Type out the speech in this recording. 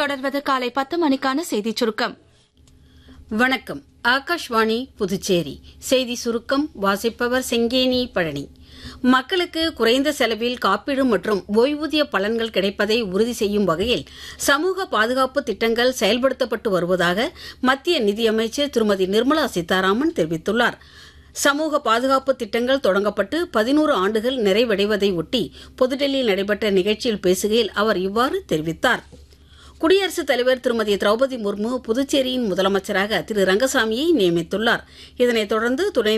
தொடர்வது காலை பத்து மணிக்கான செய்திச் சுருக்கம் வணக்கம் ஆகாஷ்வாணி புதுச்சேரி செய்தி சுருக்கம் வாசிப்பவர் செங்கேனி பழனி மக்களுக்கு குறைந்த செலவில் காப்பீடு மற்றும் ஓய்வூதிய பலன்கள் கிடைப்பதை உறுதி செய்யும் வகையில் சமூக பாதுகாப்பு திட்டங்கள் செயல்படுத்தப்பட்டு வருவதாக மத்திய நிதியமைச்சர் திருமதி நிர்மலா சீதாராமன் தெரிவித்துள்ளார் சமூக பாதுகாப்பு திட்டங்கள் தொடங்கப்பட்டு பதினோரு ஆண்டுகள் நிறைவடைவதை ஒட்டி புதுடெல்லியில் நடைபெற்ற நிகழ்ச்சியில் பேசுகையில் அவர் இவ்வாறு தெரிவித்தார் குடியரசுத் தலைவர் திருமதி திரௌபதி முர்மு புதுச்சேரியின் முதலமைச்சராக திரு ரங்கசாமியை நியமித்துள்ளார் இதனைத் தொடர்ந்து துணை